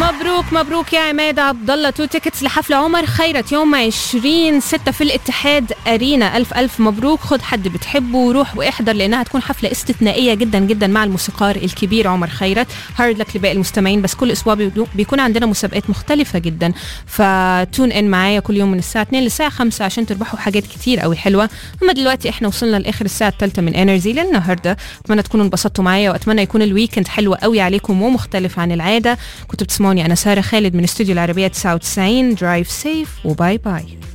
مبروك مبروك يا عماد عبد الله تو تيكتس لحفل عمر خيرت يوم 20 6 في الاتحاد ارينا الف الف مبروك خد حد بتحبه وروح واحضر لانها تكون حفله استثنائيه جدا جدا مع الموسيقار الكبير عمر خيرت هارد لك لباقي المستمعين بس كل اسبوع بيكون عندنا مسابقات مختلفه جدا فتون ان معايا كل يوم من الساعه 2 للساعه 5 عشان تربحوا حاجات كتير قوي حلوه اما دلوقتي احنا وصلنا لاخر الساعه الثالثه من انرجي للنهارده اتمنى تكونوا انبسطتوا معايا واتمنى يكون الويكند حلو قوي عليكم ومختلف عن العاده كنتوا بتسمعوني انا ساره خالد من استوديو العربيه 99 درايف سيف وباي باي